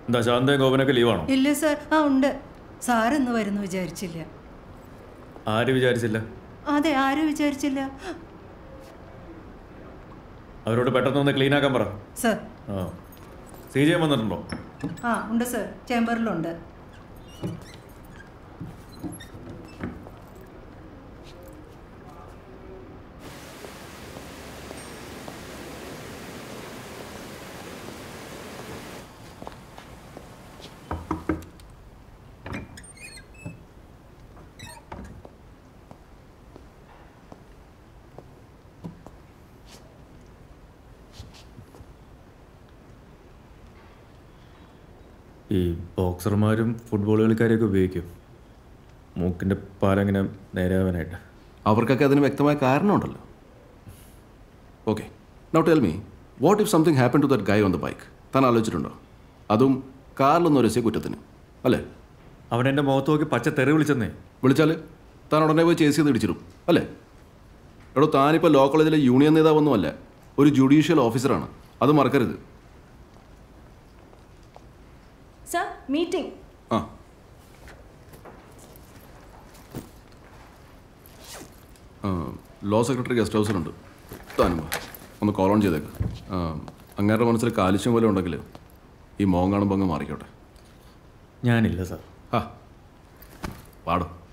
എന്താ ശാന്തയും ഗോപനൊക്കെ ലീവാണോ ഇല്ല സാർ ആ ഉണ്ട് സാർ ഇന്ന് വരുന്നു വിചാരിച്ചില്ല ആര് വിചാരിച്ചില്ല അതെ ആരും വിചാരിച്ചില്ല അവരോട് പെട്ടെന്ന് ഒന്ന് ക്ലീൻ ആക്കാൻ പറ സാർ ആ സി ജി എം വന്നിട്ടുണ്ടോ ആ ഉണ്ട് സാർ ചേംബറിലുണ്ട് ഈ ബോക്സർമാരും ഫുട്ബോൾ കളിക്കാരെയൊക്കെ ഉപയോഗിക്കും മൂക്കിൻ്റെ പാലങ്ങനെ നേരാവാനായിട്ട് അവർക്കൊക്കെ അതിന് വ്യക്തമായ കാരണമുണ്ടല്ലോ okay now tell me what if something happen to that guy on the bike താൻ ആലോചിച്ചിട്ടുണ്ടോ അതും കാറിലൊന്നും ഒരു കുറ്റത്തിന് അല്ലേ അവൻ എൻ്റെ മുഖത്ത് നോക്കി പച്ച തെറി വിളിച്ചെന്നേ വിളിച്ചാൽ താൻ ഉടനെ പോയി ചേസ് ചെയ്ത് ഇടിച്ചിടും അല്ലേ എടോ താനിപ്പോൾ ലോ കോളേജിലെ യൂണിയൻ നേതാവൊന്നുമല്ല ഒരു ജുഡീഷ്യൽ ഓഫീസറാണ് അത് മറക്കരുത് സർ മീറ്റിംഗ് ആ ആ, ലോ സെക്രട്ടറി ഗസ്റ്റ് ഹൗസിലുണ്ട് താനും വാ. ഒന്ന് കോൾ ഓൺ ചെയ്തേക്ക് ആ, അങ്ങേരുടെ മനസ്സിൽ കാലിശ്യം പോലെ ഉണ്ടെങ്കിൽ ഈ മോൻ കാണുമ്പോൾ അങ്ങ് മാറിക്കോട്ടെ ഞാനില്ല സാർ ആ പാടും